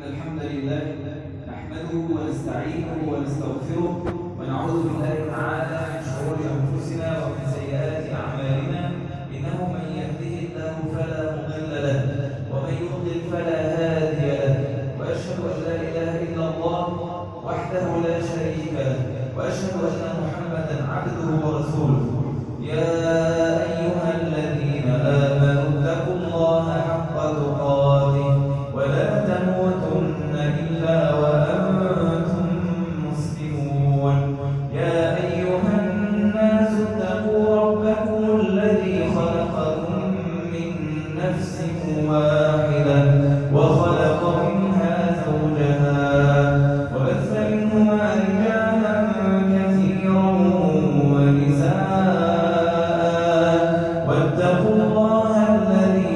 إن الحمد لله نحمده ونستعينه ونستغفره ونعوذ بالله تعالى من شرور أنفسنا ومن سيئات أعمالنا إنه من يهده الله فلا مضل له ومن يضلل فلا هادي له وأشهد أن لا إله إلا الله وحده لا شريك له وأشهد أن محمدا عبده ورسوله يا أيها الذين آمنوا اتقوا الله حق تقاته ولا تموتن إلا وأنتم مسلمون يا أيها الناس اتقوا ربكم الذي خلقكم من نفس واحدة وخلق منها زوجها وبث منهما رجالا كثيرا ونساء واتقوا الله الذي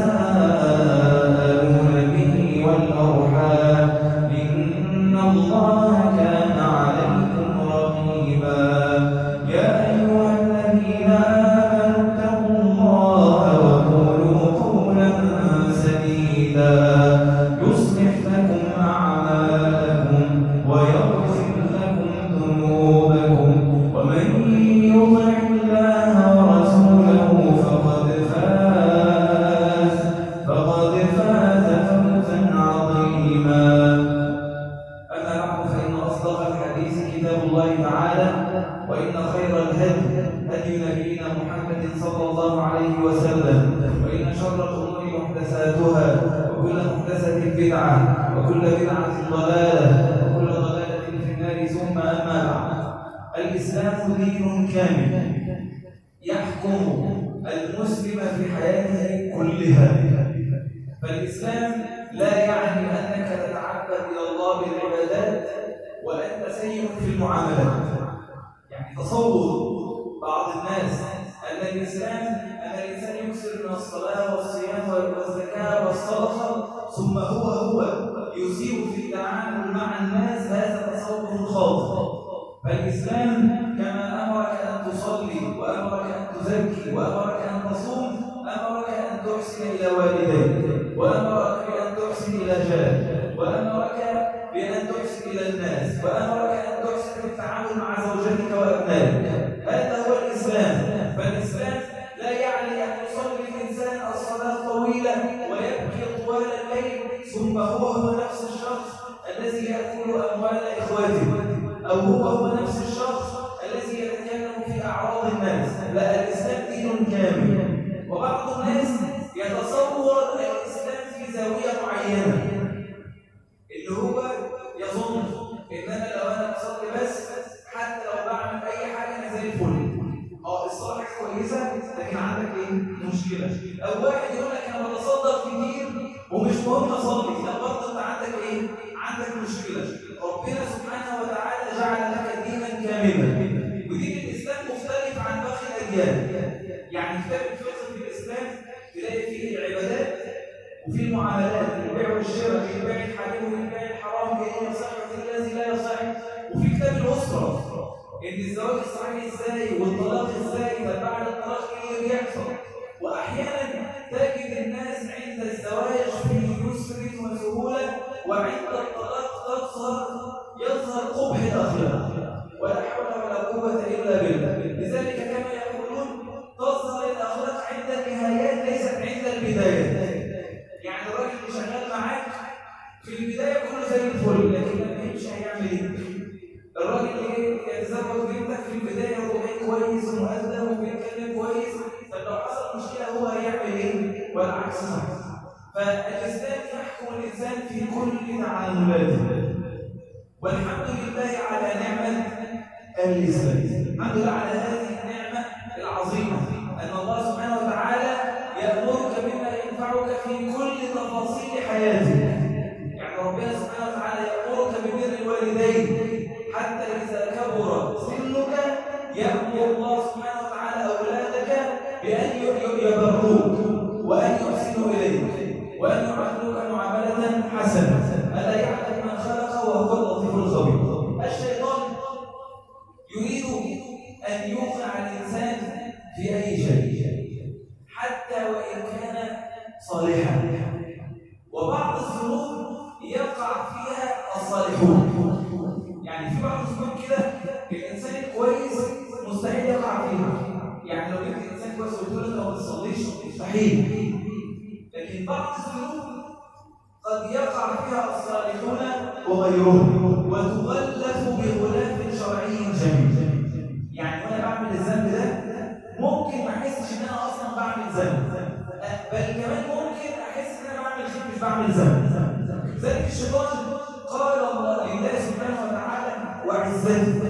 تساءلون به والأرحام إن الله كان عليكم رقيبا يا أيها الذين آمنوا اتقوا الله وقولوا قولا سديدا يصلح لكم أعمالكم ويغفر لكم ذنوبكم ومن يطع الله ورسوله فقد فاز فقد فاز فوزا عظيما أما بعد فإن أصدق الحديث كتاب الله تعالى وإن خير الهدي هدي نبينا محمد صلى الله عليه وسلم وإن شر الأمور محدثاتها وكل محدثة بدعة وكل بدعة ضلالة وكل ضلالة في النار ثم أما بعد الإسلام دين كامل يحكم المسلم في حياته كلها فالإسلام لا يعني أنك تتعبد إلى الله بالعبادات وأنت سيء في المعاملات يعني تصور بعض الناس أن الإسلام أن الإنسان يكثر من الصلاة والصيام والزكاة والصدقة ثم هو هو يسيء في التعامل مع الناس هذا تصور خاطئ فالإسلام كما أمرك أن تصلي وأمرك أن تزكي وأمرك أن تصوم أمرك أن تحسن إلى والديك وأمرك بأن تحسن إلى جارك وأمرك بأن تحسن إلى الناس وأمرك أن تحسن في التعامل مع زوجتك وأبنائك هذا هو الإسلام فالإسلام لا يعني أن يصلي الإنسان الصلاة الطويلة ويبكي طوال الليل ثم هو هو نفس الشخص الذي يأكل أموال إخوته أو هو هو نفس الشخص الذي يتكلم في أعراض الناس لا الإسلام دين كامل وبعض الناس يتصور الإسلام في زاوية معينة اللي هو يظن إن أنا لو أنا بصلي بس حتى لو بعمل أي حاجة أنا زي الفل اه الصلاة كويسة لكن عندك إيه؟ مشكلة أو واحد يقول لك أنا بتصدق كتير ومش مهم أصلي لا برضه أنت عندك إيه؟ عندك مشكلة ربنا سبحانه وتعالى جعل لك دينا كاملا ودين الإسلام مختلف عن باقي الأديان يعني كتاب الفقه في الإسلام تلاقي فيه العبادات وفي المعاملات البيع والشراء في البيع الحلال وفي البيع الحرام بين يصح وفي الذي لا يصح وفي كتاب الأسرة إن الزواج الصحيح إزاي والطلاق إزاي طب بعد الطلاق إيه اللي بيحصل وأحيانا تجد الناس عند الزواج في يسر وسهولة وعند الطلاق تظهر يظهر قبح الأخلاق ولا حول ولا قوة إلا بالله لذلك كما يقولون تظهر الأخلاق عند النهايات ليست عند البدايات يعني الراجل اللي شغال معاك في البداية كله زي الفل لكن لما يمشي هيعمل إيه؟ الراجل اللي يتزوج بنتك في البداية هو جاي كويس ومؤدب وبيتكلم كويس طب لو حصل مشكلة هو هيعمل إيه؟ والعكس صحيح فالإسلام يحكم الإنسان في كل تعاملاته والحمد لله على نعمة الإسلام الحمد لله على هذه النعمة العظيمة أن الله سبحانه وتعالى يأمرك بما ينفعك في كل تفاصيل حياتك يعني ربنا سبحانه وتعالى يأمرك ببر الوالدين حتى إذا كبر سنك يأمر الله سبحانه وتعالى أولادك بأن يبروك وأن يحسنوا إليك وأن يعاملوك معاملة حسنة ألا يعلم من خلق وهو اللطيف الخبير الشيطان يريد أن يوقع الإنسان في أي شيء حتى وإن كان صالحا وبعض الذنوب يقع الصالحون يعني في بعض الذنوب كده الانسان الكويس مستحيل يقع فيها يعني لو جبت انسان كويس وقلت له انت ما بتصليش مستحيل لكن بعض الذنوب قد يقع فيها الصالحون وغيرهم وتغلف بغلاف شرعي جميل يعني وانا بعمل الذنب ده ممكن ما احسش ان انا اصلا بعمل ذنب بل كمان ممكن احس ان انا بعمل شيء مش بعمل ذنب ذلك الشيطان قال الله لله سبحانه وتعالى وعزته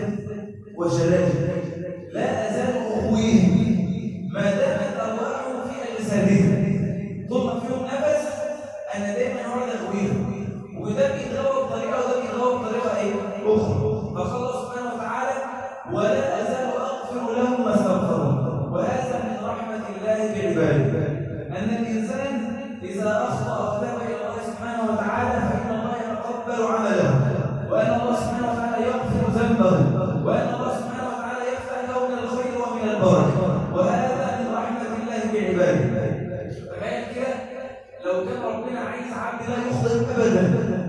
وجلاله لا ازال اخويه ما دامت ارواحه في اجسادهم طول ما فيهم نفس انا دايما هو اخويهم وده بيتغوى بطريقه وده بيتغوى بطريقه ايه اخرى فقال الله سبحانه وتعالى ولا ازال اغفر لهم ما استغفروا وهذا من رحمه الله بعباده ان الانسان اذا اخطا وتاب الى الله سبحانه وتعالى فان الله يتقبل عمله وان الله سبحانه وتعالى يغفر ذنبه وان الله سبحانه وتعالى يفتح له من الخير ومن البركه وهذا من رحمه الله بعباده تخيل كده لو كان ربنا عايز عبد لا يخطئ ابدا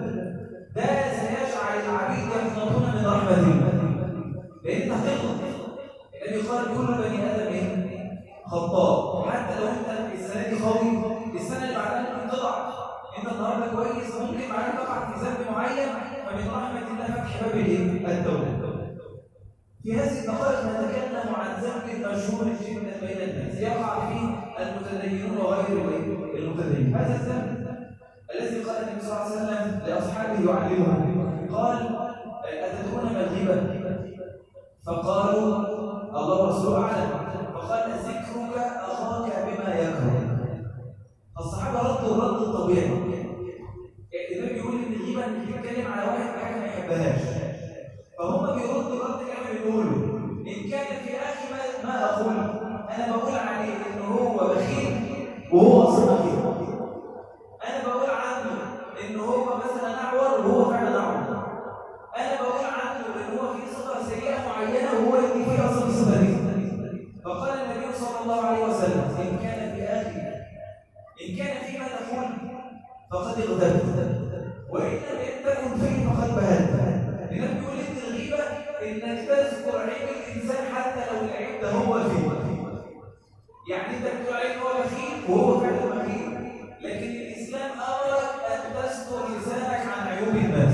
ده سيجعل العبيد يقنطون من رحمه الله لان انت هتغلط النبي قال كل بني ادم ايه خطاء حتى لو انت السنه دي قوي السنه اللي بعدها ممكن تضعف انت النهارده كويس ممكن بعدين تقع في ذنب معين فمن رحمه الله فتح باب الايه التوبه في هذه الدقائق نتكلم عن ذنب مشهور جدا بين الناس يقع فيه المتدينون وغير المتدينين هذا الذنب الذي قال النبي صلى الله عليه وسلم لاصحابه يعلمهم قال اتدرون ما الغيبه فقالوا الله ورسوله اعلم فقال ذكرك اخاك بما يكره الصحابه ردوا الرد الطبيعي يعني النبي بيقول ان الغيبه انك تتكلم على واحد بحاجه ما يحبهاش فهم بيردوا الرد اللي احنا بنقوله ان كان في اخي ما, ما اقول انا بقول عليه ان هو بخيل وهو اصلا بخيل انا بقول عنه ان هو مثلا اعور وهو فعلا اعور انا بقول عنه ان هو في صفه سيئه معينه وهو اللي فيه اصلا الصفه دي فقال النبي صلى الله عليه وسلم ان كان في اخي ان كان فيما تقول فقد اغتبت وان لم تكن فيه فقد بهت لأنه بيقول إن الغيبة إنك تذكر عيب الإنسان حتى لو العيب ده هو فيه يعني أنت بتقول عليه هو بخيل وهو فعلا بخيل لكن الإسلام أمرك أن تستر لسانك عن عيوب الناس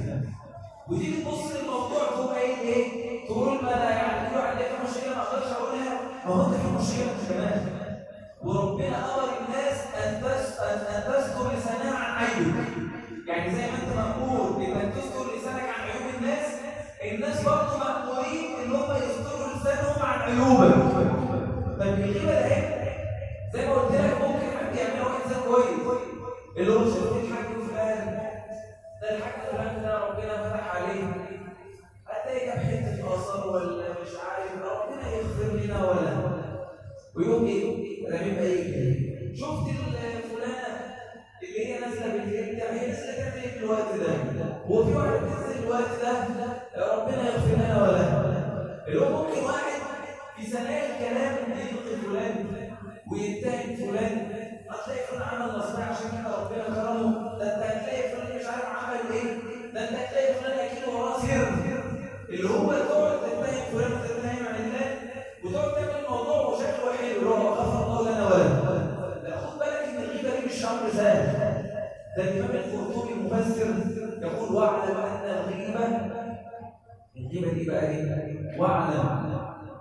وتيجي تبص للموضوع تقول إيه إيه تقول ما لا يعني كل واحد في مشكلة ما أقدرش أقولها ما هو أنت في مشكلة كمان وربنا أمر الناس أن أن تستر لسانها عن عيوب يعني زي ما أنت مأمور إنك تستر لسانك عن عيوب الناس الناس برضه مأمورين إن هم يستروا لسانهم عن عيوبك طب الغيبة ده إيه؟ زي ما قلت لك ممكن حد يعمله إنسان كويس اللي هو شايف الحاج فلان ده الحاج فلان ده ربنا فتح عليه هتلاقي كام حتة في آثار ولا مش عارف ربنا يغفر لنا ولا ويقوم إيه؟ رامي بأي كلمة شفت فلانة اللي هي نازله بالليل ده هي نازله تعمل ايه في الوقت ده؟ هو في واحد بينزل الوقت ده ربنا يغفر لنا ولا اللي هو ممكن واحد في ثنايا الكلام يلقي فلان ويتهم فلان هتلاقي فلان عمل نصيحه عشان كده ربنا كرمه ده انت هتلاقي فلان مش عارف عمل ايه ده انت هتلاقي فلان اكيد وراه سر اللي هو تقعد تتهم فلان وتتهم عن الله وتقعد تعمل الموضوع وشكله حلو اللي هو غفر الله لنا ولا لا خد بالك ان الغيبه دي مش امر سهل ده الامام القرطبي المفسر يقول واعلم ان الغيبه الغيبه دي بقى ايه واعلم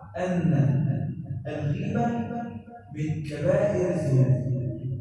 ان الغيبه من كبائر الذنوب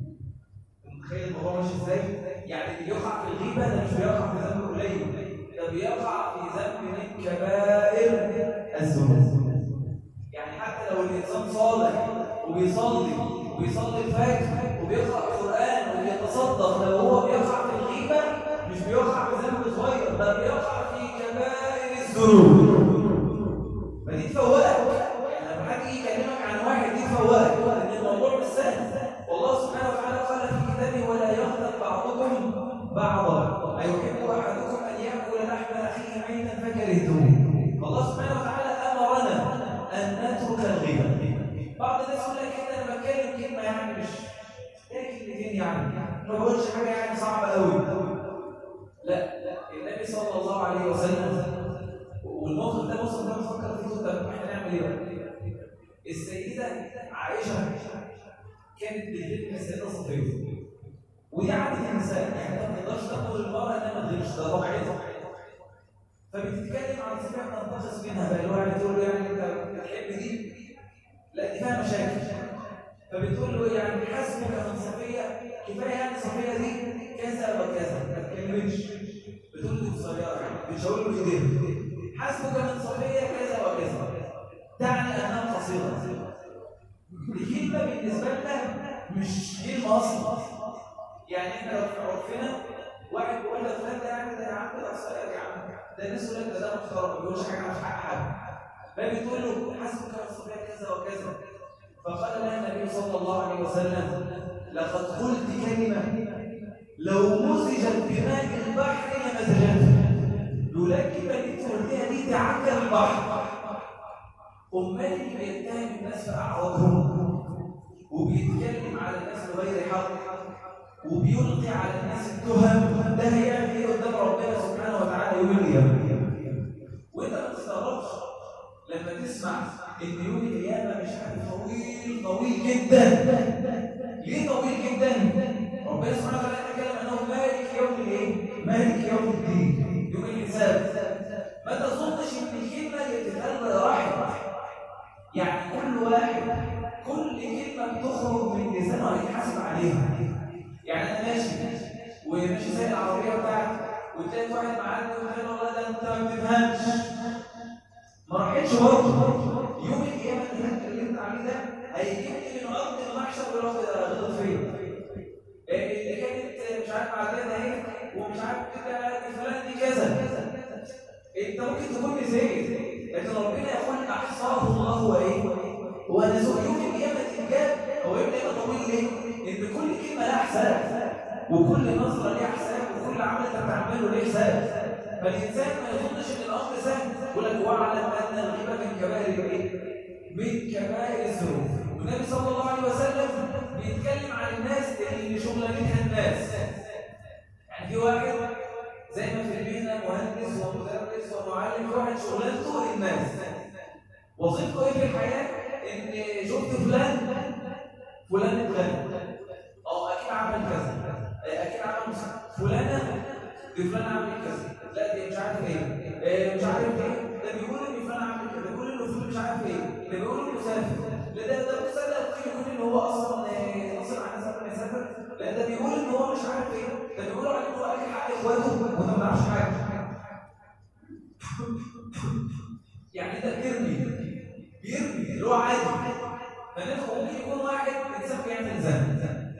متخيل الموضوع ماشي ازاي يعني اللي يقع في الغيبه ده مش بيقع في ذنب قليل ده بيقع في ذنب من كبائر الذنوب يعني حتى لو الانسان صالح وبيصلي وبيصلي الفجر وبيقرا القران وبيتصدق لو هو بيقع في الغيبه مش بيقع في ذنب صغير ده بيقع في كبائر الذنوب فدي تفوقك يعني لما حد يجي يكلمك عن واحد دي تفوقك لان الموضوع مش سهل والله سبحانه وتعالى قال في كتابه ولا يغتب بعضكم بعضا ايحب احدكم ان ياكل لحم اخيه ميتا فكرهتموه الله سبحانه وتعالى امرنا ان نترك الغيبه بعض الناس يقول لك انت لما اتكلم كلمه يعني مش ايه كلمتين يعني ما بقولش حاجه يعني صعبه قوي لا لا النبي النبي صلى الله عليه وسلم والموقف ده مصر ده بفكر فيه طب احنا نعمل ايه السيده عائشه كانت بتلم السيده صفيه ودي عاده النساء يعني ما تقدرش تقول المراه انها ما تغيرش ده طبيعتها فبتتكلم عن صفات تنتقص منها بقى اللي هو يعني تقول له يعني انت بتحب دي لا دي فيها مشاكل فبتقول له يعني حسبك من صفيه كفايه يعني صفيه دي كذا وكذا ما تكلمش بتقول له قصيره يعني بتشاور له ايديها حسبك من صفيه كذا وكذا تعني انها قصيره الكلمه بالنسبه لنا مش كلمه اصلا يعني احنا لو في عرفنا واحد بيقول لك فلان ده يعني ده يا عم ده قصير يا عم ده الناس يقول لك ده ده محترم ما بيقولش حاجه مش حق حد فبتقول له حسبك من صفيه كذا وكذا فقال لها النبي صلى الله عليه وسلم لقد قلت كلمه لو مزجت بماء البحر لمزجتها لولا الكلمه اللي انت قلتها دي تعكر البحر امال اللي بيتهم الناس في اعراضهم وبيتكلم على الناس بغير حق وبيلقي على الناس التهم ده هيعمل ايه قدام ربنا سبحانه وتعالى يوم القيامه وانت ما تستغربش لما تسمع ان يوم القيامه مش عارف طويل طويل جدا ليه طويل جدا ربنا سبحانه وتعالى تكلم انه مالك يوم الايه مالك يوم الدين يوم الحساب ما تظنش ان الكلمه اللي بتتقال راحت يعني كل واحد كل كلمه بتخرج من لسانه هيتحاسب عليها يعني انا ماشي وماشي زي العربيه بتاعتي وتلاقي واحد معدي وقال والله ده انت ما بتفهمش ما راحتش برضه يوم القيامه اللي انت اتكلمت عليه ده هيجيبني من ارض المحشر ويروح غلط فيا اللي كانت مش عارف معديه ده ايه ومش عارف كده فلان دي كذا انت ممكن تكون نسيت لكن ربنا يقول احصاه الله وايه ونسوه يوم القيامه تتجاب هو يوم القيامه طويل ليه؟ ان كل كلمه لها حساب وكل نظره ليها حساب وكل عمل انت بتعمله ليه حساب فالانسان ما يظنش ان الامر سهل يقول لك واعلم ان الغيبه من كبائر الايه؟ من كبائر الذنوب والنبي صلى الله عليه وسلم بيتكلم عن الناس اللي شغلانتها الناس يعني في واحد زي ما في المهنه مهندس ومدرس ومعلم في واحد شغلانته الناس وظيفته ايه في الحياه؟ ان شفت فلان فلان اتغنى اه اكيد عمل كذا اكيد عمل فلانه دي فلان عمل كذا لا دي مش عارف ايه إيه مش عارف ايه ده بيقول ان فلان عمل كذا بيقول انه فلان مش عارف ايه ده بيقول انه مسافر لا ده ده مصدق ممكن يكون ان هو اصلا ناصر عن سفر ما يسافر لا ده بيقول ان هو مش عارف ايه ده بيقول عليه ان هو اكل حق اخواته وده ما يعرفش حاجه يعني ده بيرمي بيرمي اللي هو عادي فنفسه ممكن يكون واحد انسان بيعمل ذنب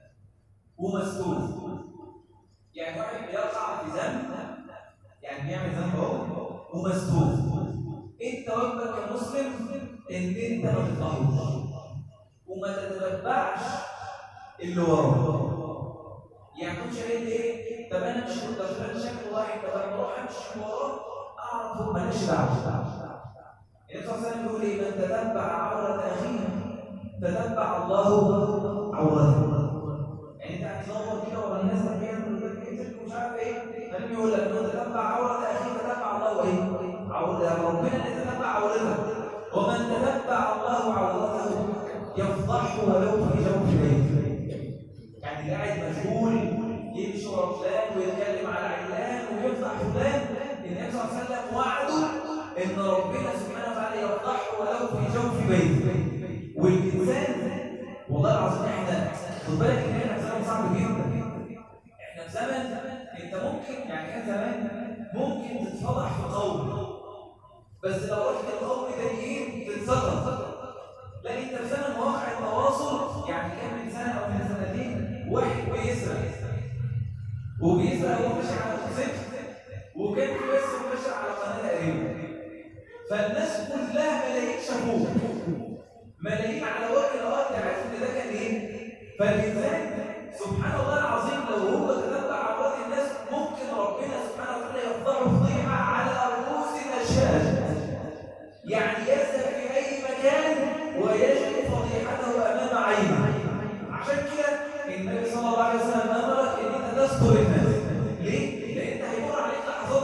ومسؤول يعني واحد بيقع في ذنب يعني بيعمل ذنب اهو ومسؤول انت واجبك كمسلم ان انت ما تطلعوش وما تتتبعش اللي وراه يعني مش قايل ايه طب انا مش متفق شكل واحد طب انا اروح امشي وراه اعرف هو ماليش دعوه النبي صلى الله عليه وسلم بيقول ايه من تتبع عوره اخيه تتبع الله عورته يعني انت هتدور كده ورا الناس اللي بيعملوا كده مش عارف ايه فالنبي يقول لك من تتبع عوره اخيه تتبع الله ايه عورته ربنا اللي تتبع عورته ومن تتبع الله عورته يفضحه ولو في جوف بيته يعني اللي قاعد مشغول يمشي ورا فلان ويتكلم على علان ويفضح فلان النبي صلى الله عليه وسلم وعده ان ربنا سبحانه وتعالى يفضحه ولو في جوف بيته والانسان والله العظيم احنا خد بالك ان احنا في زمن صعب جدا احنا في زمن انت ممكن يعني كان زمان ممكن تتفضح في قوم بس لو رحت القوم تانيين تتسطر لا انت في زمن مواقع التواصل يعني كان من سنه او من سنتين واحد بيسرق وبيسرق وهو ماشي على موتوسيكل وكان في بس ماشي على قناه تقريبا فالناس كلها ملايين شافوه ملايين على وجه الارض عرفوا ان ده كان ايه فالانسان سبحان الله العظيم لو هو تتبع عورات الناس ممكن ربنا سبحانه وتعالى يفضحه فضيحه على رؤوس الاشهاد يعني يذهب في اي مكان ويجد فضيحته امام عينه عشان كده النبي صلى الله عليه وسلم امرك ان انت تستر الناس ليه؟ لان هيمر عليك لحظات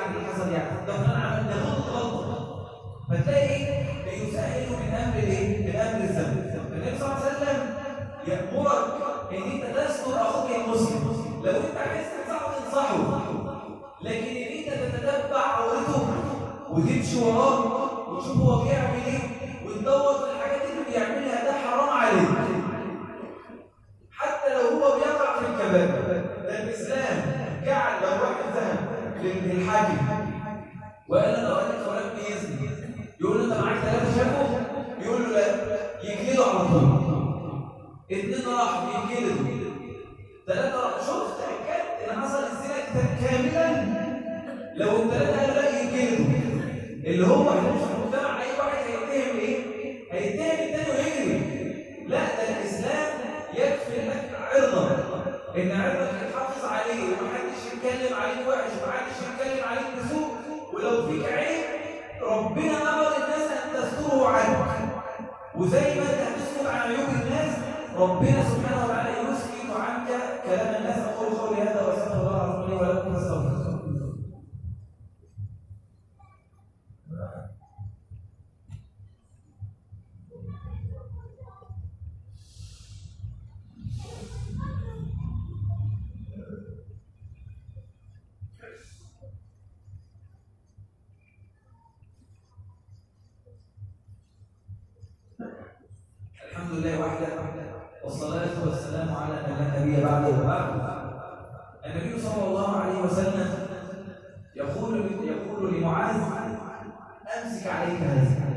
يعني اللي حصل يعني ده فلان عمل ده غلط فتلاقي ايه بيسهل من امر الايه من امر الذنب النبي صلى الله عليه وسلم يامرك ان انت تستر اخوك المسلم لو انت عايز تنصحه تنصحه لكن ان انت تتتبع عورته وتمشي وراه وتشوف هو بيعمل ايه وتدور في الحاجات اللي بيعملها ده حرام عليك حتى لو هو بيقع في الكبائر ده الاسلام جعل لو واحد ذهب للحاكم وقال له لو قال لك فلان بيزني يقول له انت معاك ثلاثه شافوا يقول له لا يجلده على طول اثنين راحوا يجلدوا ثلاثه راحوا شفت اكدت ان حصل الزنا كاملا لو الثلاثه قالوا لا يجلدوا اللي هو هيخش في المجتمع اي واحد هيتهم ايه؟ هيتهم الثاني ويجري لا ده الاسلام يكفي لك عرضك ان عرضك يتحافظ عليه ومحدش يتكلم عليك وحش ومحدش يتكلم عليك بسوء ولو فيك عيب ربنا امر الناس ان تستره عنك وزي ما انت هتسكت عن عيوب الناس ربنا سبحانه وتعالى يسكت عنك كلام الناس اقول قولي هذا واستغفر الله العظيم لي ولكم فاستغفروه الحمد لله وحده والصلاة والسلام على من لا نبي بعده وبعد النبي صلى الله عليه وسلم يقول يقول لمعاذ أمسك عليك هذا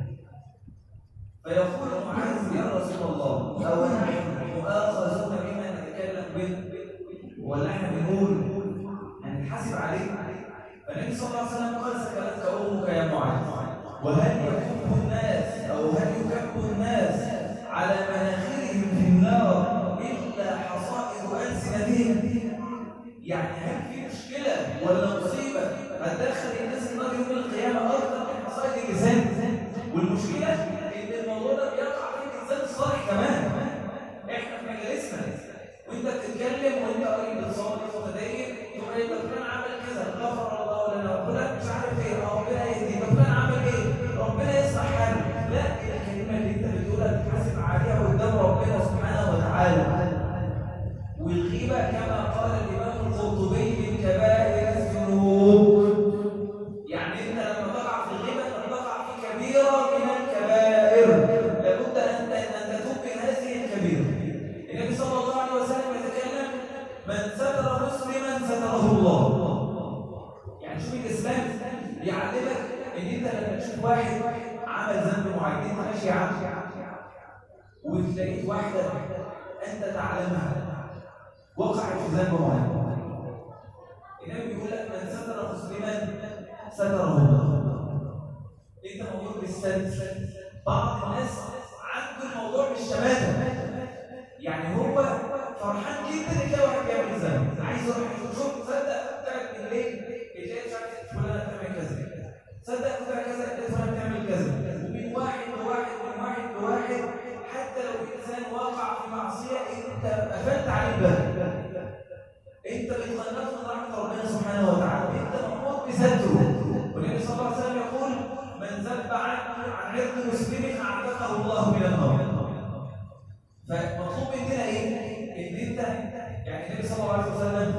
فيقول معاذ يا رسول الله أو نحن مؤاخذون بما نتكلم به ولا احنا بنقول هنتحاسب عليه فالنبي صلى الله عليه وسلم قال سكلتك أمك يا معاذ وهل يكب الناس أو هل يكب الناس على مناخرهم في النار إلا حصائد ألسنتهم يعني هل في مشكلة ولا مصيبة هتدخل الناس النار يوم القيامة أكثر من حصائد اللسان والمشكلة إن الموضوع ده بيقع في الإنسان الصالح كمان إحنا في مجالسنا وأنت بتتكلم وأنت قريب بتصلي ومتدين تقول إيه ده فلان عمل كذا غفر الله لنا فلان مش عارف إيه ربنا يهديه فلان عمل إيه ربنا يصلح حاله لا الكلمة اللي أنت بتقولها تتحاسب عليها قدام ربنا سبحانه وتعالى والغيبة كما قال الإمام القرطبي من كبائر الذنوب يعني أنت لما تقع في الغيبة أنت تقع في كبيرة من الكبائر لابد أن أن تتوب من هذه الكبيرة النبي صلى الله عليه وسلم يتكلم من ستر مسلما ستره الله يعني شوف الإسلام بيعلمك إن أنت لما تشوف واحد عمل ذنب معين أنت ماشي عنه وتلاقيت واحدة أنت تعلمها وقعت في ذنب معين النبي بيقول لك من ستر مسلما ستره الله انت موضوع بالستر بعض الناس عنده الموضوع بالشماتة يعني هو فرحان جدا ان تلاقي واحد بيعمل ذنب عايز يروح يشوف شوف تصدق طلعت من ليه تلاقي مش عارف فلانه بتعمل كذا تصدق طلع كذا تلاقي فلانه بتعمل كذا ومن واحد لواحد من واحد لواحد حتى لو الانسان وقع في معصيه انت قفلت عليه الباب انت بتخلص من رحمه ربنا سبحانه وتعالى انت مأمور بستره والنبي صلى الله عليه وسلم يقول من ذب عن عن عرض مسلم اعتقه الله من النار فمطلوب مننا ايه؟ ان انت يعني النبي صلى الله عليه وسلم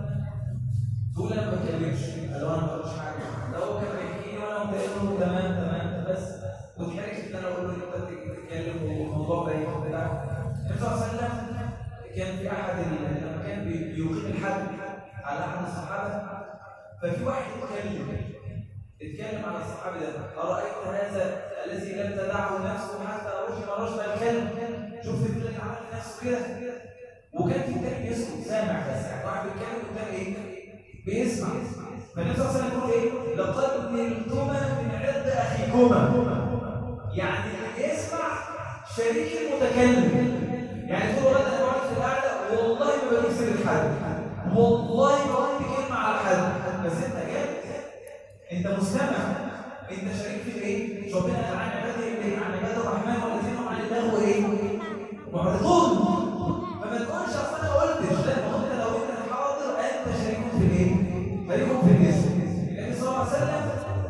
تقول انا ما بتكلمش لو انا ما بقولش حاجه لو كان بيحكي لي وانا قلت له تمام تمام بس وتحرجت ان انا اقول له انت تتكلم والموضوع باين وبتاع النبي صلى الله عليه وسلم كان في احد لما كان بيقيم الحد على احد الصحابه ففي واحد اتكلم اتكلم على الصحابي ده ارايت هذا الذي لم تدعه نفسه حتى رجم رجم الكلب شفت الثاني عمل نفسه كده وكان في الثاني بيسكت سامع بس يعني واحد بيتكلم والثاني ايه بيسمع فالنبي صلى الله عليه وسلم يقول ايه لقد نلتما من عرض اخيكما يعني اللي يسمع شريك المتكلم يعني تقول انا قاعد في القعده والله ما بجيب سيره حد والله ما قلت كلمه على حد بس انت جاي انت مستمع انت شريك في ايه؟ مش ربنا قال عن عباده ايه؟ عن عباد الرحمن والذين هم عن الله ايه؟ معرضون فما تقولش اصل انا قلتش لا ما انت لو انت حاضر انت شريك في الايه؟ شريك في الاسم النبي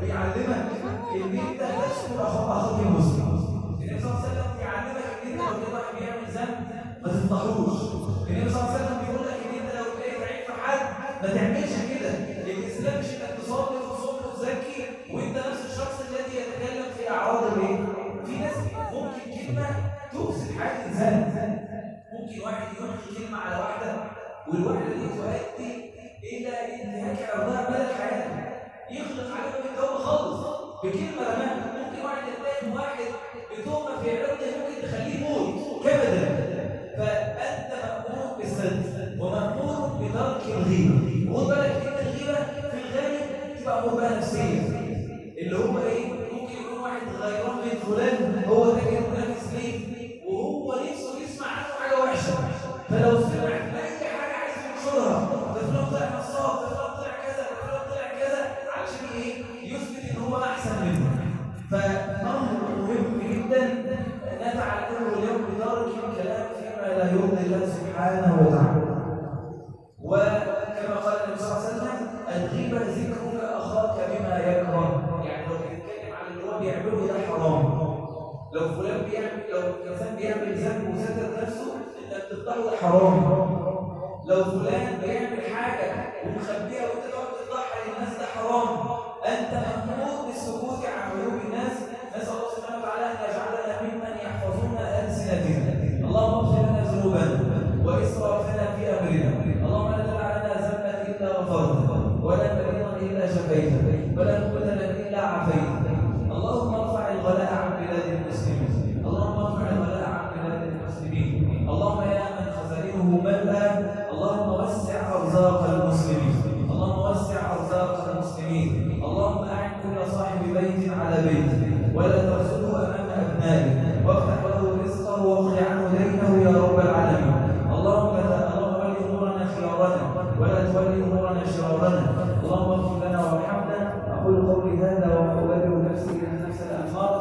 بيعلمك ان انت تشكر اخوك المسلم النبي صلى الله عليه وسلم بيعلمك ان انت لو واحد بيعمل ذنب ما تفضحوش النبي صلى الله عليه وسلم بيقول لك ان انت لو لقيت عيب في حد ما تعملش كده الاسلام مش انك تصلي وتصوم وتزكي وانت نفس الشخص الذي يتكلم في اعراض الايه؟ في ناس ممكن كلمه تفسد حياه الانسان ممكن واحد يلقي كلمه على واحده والواحده دي تؤدي الى انتهاك عرضها مدى الحياه يخلق عليهم التوبه خالص بكلمه رماها ممكن واحد يتهم واحد بتهمه في عرضه ممكن تخليه يموت كبدا فانت مامور بالسد ومامور بترك الغيبه وخد بالك ان الغيبه في الغالب تبقى امور بقى نفسيه اللي هو ايه ممكن يكون واحد غيران من فلان هو ده كان منافس ليه وهو نفسه يسمع عنه حاجه وحشه فلو سمع اي حاجه عايز ينشرها ده فلان طلع نصاب ده فلان طلع كذا ده فلان طلع كذا علشان ايه يثبت ان هو احسن منه فامر مهم جدا نتعلمه اليوم بترك الكلام فيما لا يرضي الله سبحانه وتعالى وكما قال النبي صلى الله عليه وسلم الغيبه ذكرك اخاك بما يكره يعني لو بتتكلم عن اللي هو بيعمله ده حرام لو فلان بيعمل لو انسان بيعمل ذنب وستر نفسه انك تفضحه ده حرام لو فلان بيعمل حاجه ومخبيها وانت تقعد تفضحها للناس ده حرام انت مامور بالسكوت عن عيوب الناس نسال الله سبحانه وتعالى ان يجعلنا ممن يحفظون السنتنا اللهم اغفر لنا ذنوبنا واسرافنا في امرنا اللهم لا تدع لنا ذنبا الا غفرته ولا مريضا الا شفيته ولا مبتلا الا عافيته اللهم ارفع الغلاء عن بلاد المسلمين اللهم ارفع الغلاء عن بلاد المسلمين اللهم يا من خزائنه ملأى اللهم وسع ارزاق المسلمين اللهم وسع ارزاق المسلمين اللهم اعن كل صاحب بيت على بيته ولا ترزقه امام ابنائه وافتح له رزقه واغفر عنه دينه يا رب العالمين اللهم اللهم ول امورنا خيارنا ولا تولي امورنا شرارنا اللهم اغفر لنا وارحمنا اقول قولي هذا وما ابرئ نفسي من نفس الانهار